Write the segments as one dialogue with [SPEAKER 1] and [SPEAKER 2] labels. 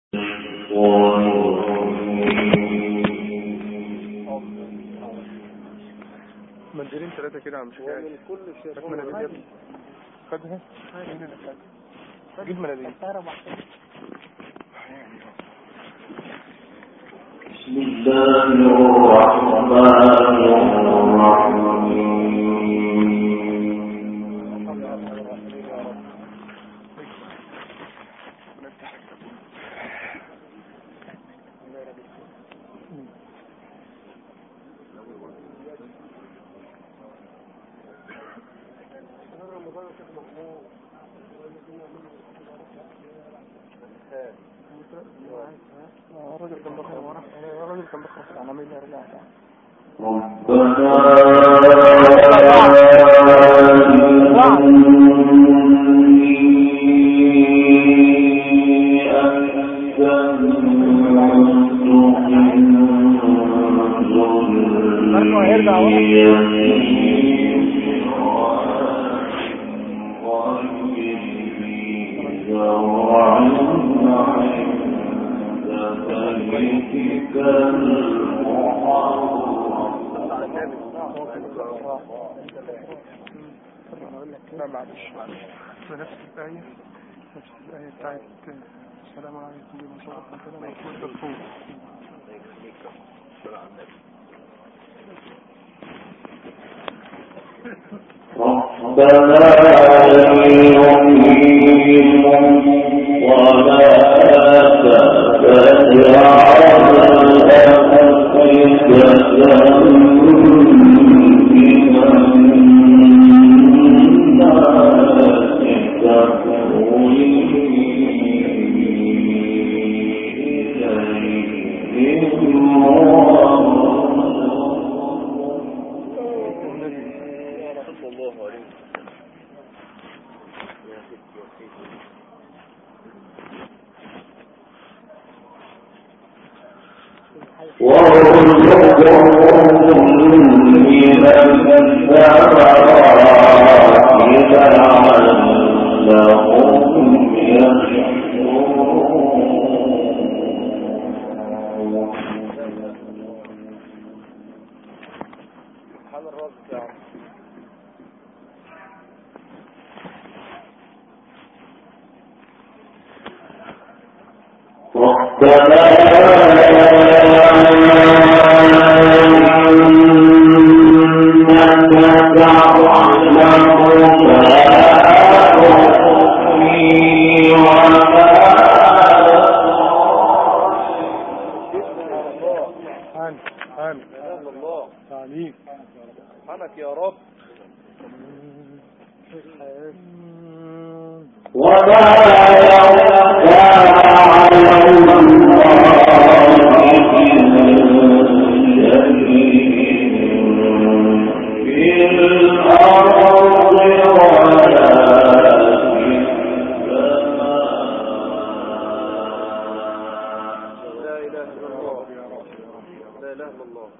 [SPEAKER 1] منزلين ثلاثة كده عم شكاية
[SPEAKER 2] ومن كل شيء
[SPEAKER 1] هات مناديل يا ابني خدها مين اللي خدها جيب مناديل
[SPEAKER 3] بسم الله الرحمن الرحيم
[SPEAKER 1] الراجل كان بخرج الراجل كان بخرج عن عميل يرجع لا معلش معلش بنفس الآية نفس الآية بتاعت السلام عليكم بما شرفنا كده مكتوب بالطول
[SPEAKER 3] ربنا يحييهم ولا
[SPEAKER 2] سبحان الرب يا عم
[SPEAKER 1] آمين آمين
[SPEAKER 2] سبحان الله
[SPEAKER 1] عليك
[SPEAKER 2] سبحانك يا رب
[SPEAKER 3] وما يخفى على الله في الأرض ولا في
[SPEAKER 2] لا اله الا الله لا اله الا الله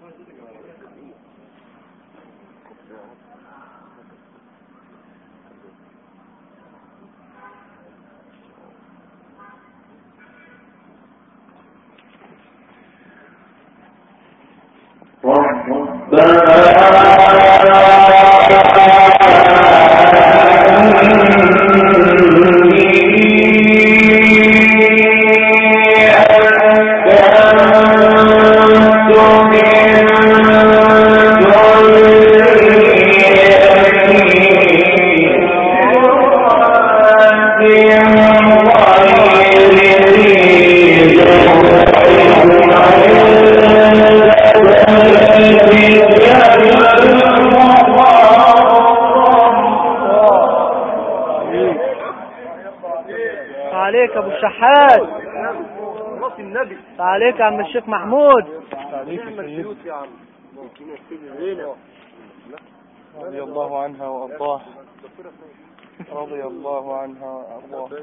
[SPEAKER 4] عليك ابو الشحات
[SPEAKER 2] صلاة النبي
[SPEAKER 4] عليك يا عم الشيخ محمود
[SPEAKER 1] عليك
[SPEAKER 2] نعم
[SPEAKER 1] السيد
[SPEAKER 2] البيوت يا عم ممكن يكتب
[SPEAKER 1] رضي الله عنها وأرضاها رضي الله عنها وأرضاها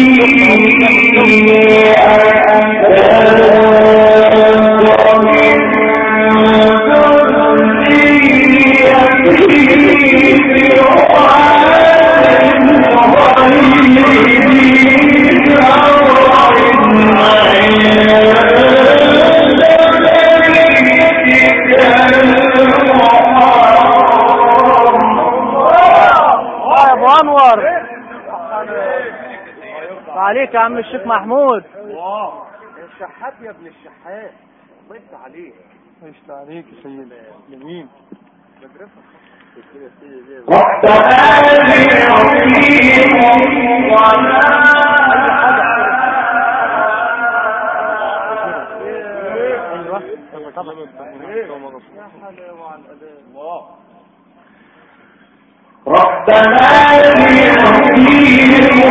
[SPEAKER 3] ربنا
[SPEAKER 4] عليك يا عم الشيخ محمود
[SPEAKER 2] الشحات يا ابن الشحات ضيفت عليه
[SPEAKER 1] عشت عليك يا سيدي جميل
[SPEAKER 4] ايوه طبعا
[SPEAKER 3] ربنا ليقيموا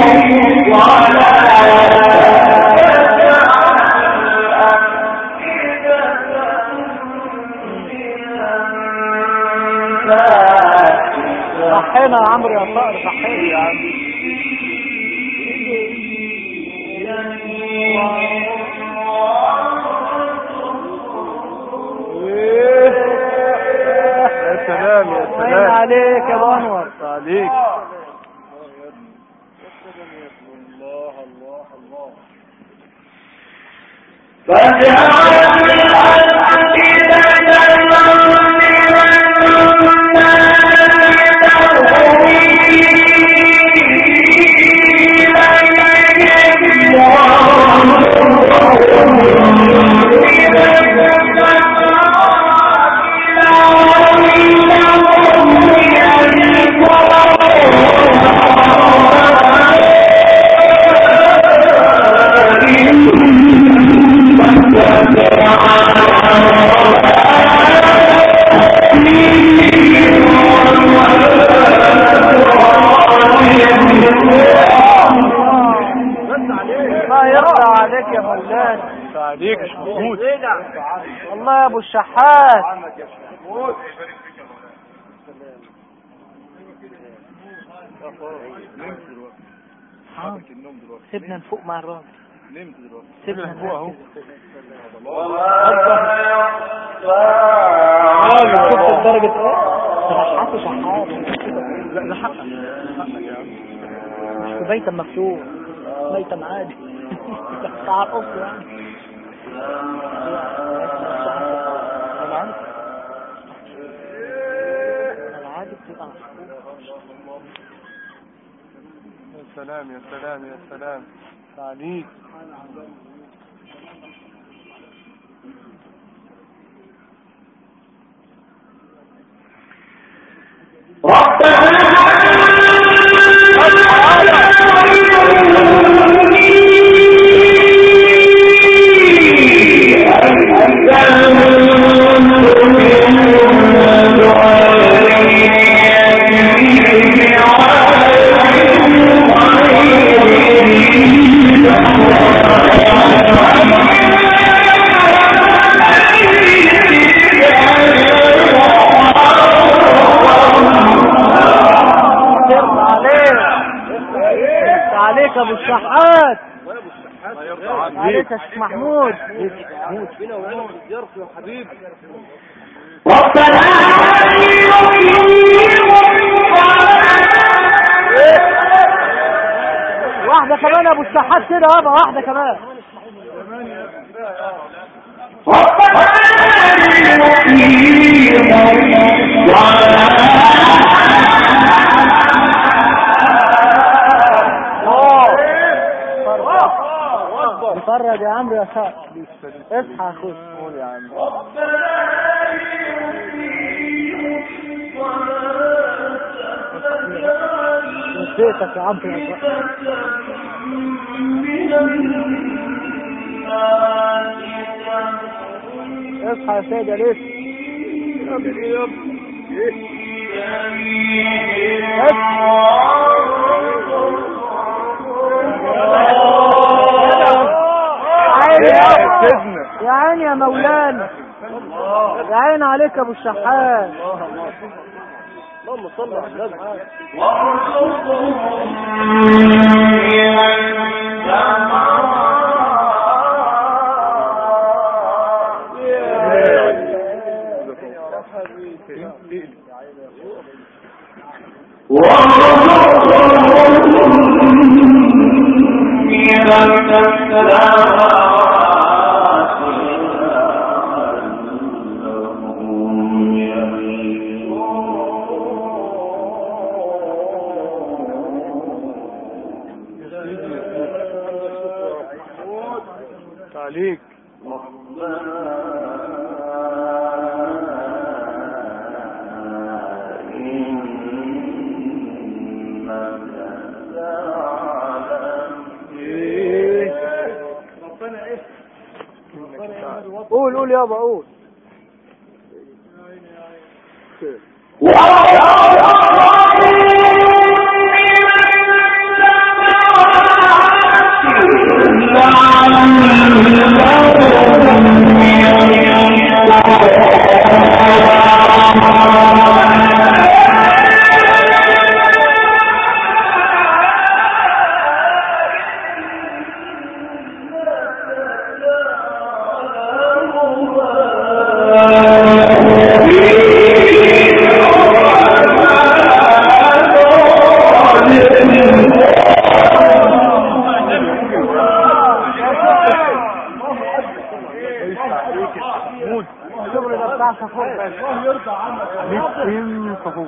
[SPEAKER 3] الصلاة
[SPEAKER 4] صحينا يا عمرو يا صقر صحينا يا عم
[SPEAKER 1] يا سلام يا
[SPEAKER 4] وين
[SPEAKER 1] سلام
[SPEAKER 4] عليك يا ابو انور
[SPEAKER 1] عليك
[SPEAKER 4] الله يرضى عليك يا مولانا
[SPEAKER 1] عليك يا شيخ محمود
[SPEAKER 4] الله يا ابو الشحات آه. سيبنا نفوق مع الراجل سيبنا
[SPEAKER 1] نفوق أهو.
[SPEAKER 4] اه شفت درجة ايه؟ شحات شحات
[SPEAKER 1] لا ده حقك حقك يا عم
[SPEAKER 4] مش في ميتم مفتوح ميتم عادي بتاع القصر يعني
[SPEAKER 1] انا عارف
[SPEAKER 4] العادي بتبقى محفوظ
[SPEAKER 1] يا سلام يا سلام يا سلام عليك
[SPEAKER 4] يرضى عليك يرضى عليك يا ابو الشحات عليك يا شيخ محمود
[SPEAKER 2] فينا وهنا في الزيارة يا حبيبي
[SPEAKER 4] واحدة كمان يا ابو الشحات كده يابا واحدة كمان اتفرج يا عمرو يا صاحبي اصحى يا اخويا
[SPEAKER 1] قول يا عم
[SPEAKER 4] نسيتك يا عمرو يا صاحبي اصحى يا سيدي يا ليث عيني يا
[SPEAKER 1] سيدنا
[SPEAKER 4] يا عيني يا مولانا يا عيني عليك يا ابو الشحات
[SPEAKER 2] اللهم صل على النبي
[SPEAKER 4] قول يابا قول الشغل ده بتاع صفور بس
[SPEAKER 1] من صفور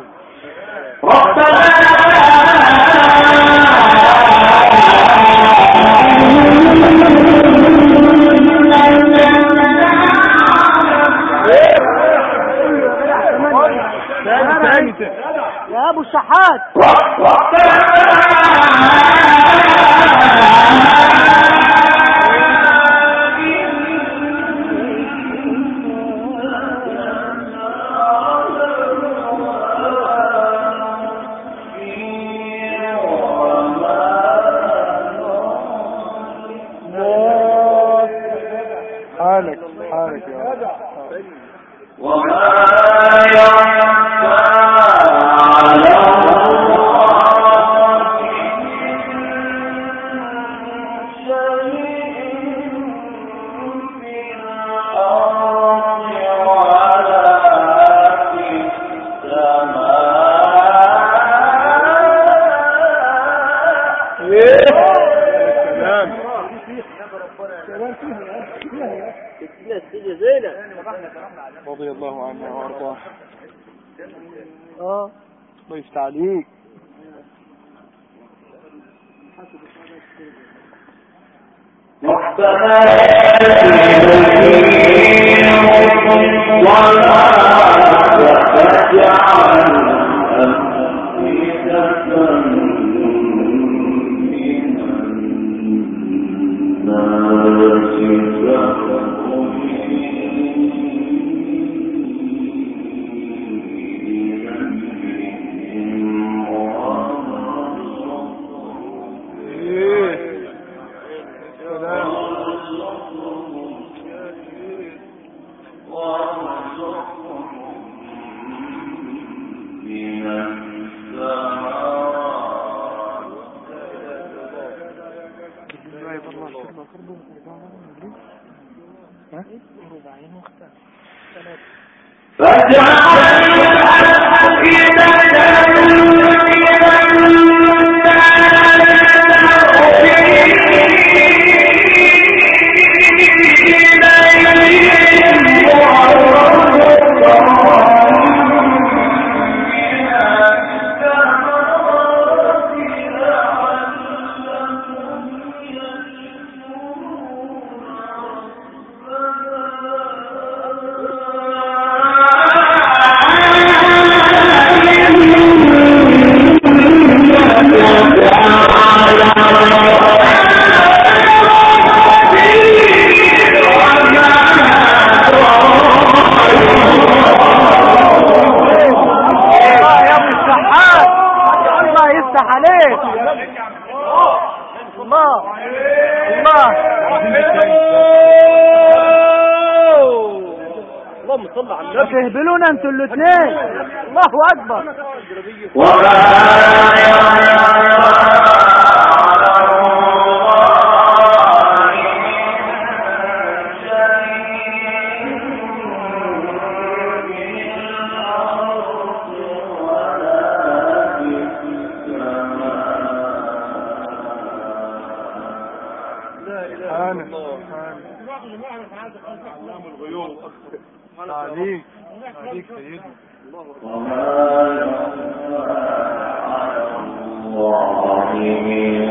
[SPEAKER 1] ثاني ثاني
[SPEAKER 4] يا ابو الشحات
[SPEAKER 1] حالك حالك يا رب سلام رضي الله عنه وارضاه
[SPEAKER 4] اه
[SPEAKER 1] الله يفتح عليك ايه سلام ها؟
[SPEAKER 4] الله يا ابو الشحات الله يفتح عليك الله الله
[SPEAKER 2] اللهم صل على النبي
[SPEAKER 4] تهبلونا انتوا الاثنين الله اكبر
[SPEAKER 1] انا انا عليك عليك سيدي
[SPEAKER 3] وما يخفى على الله من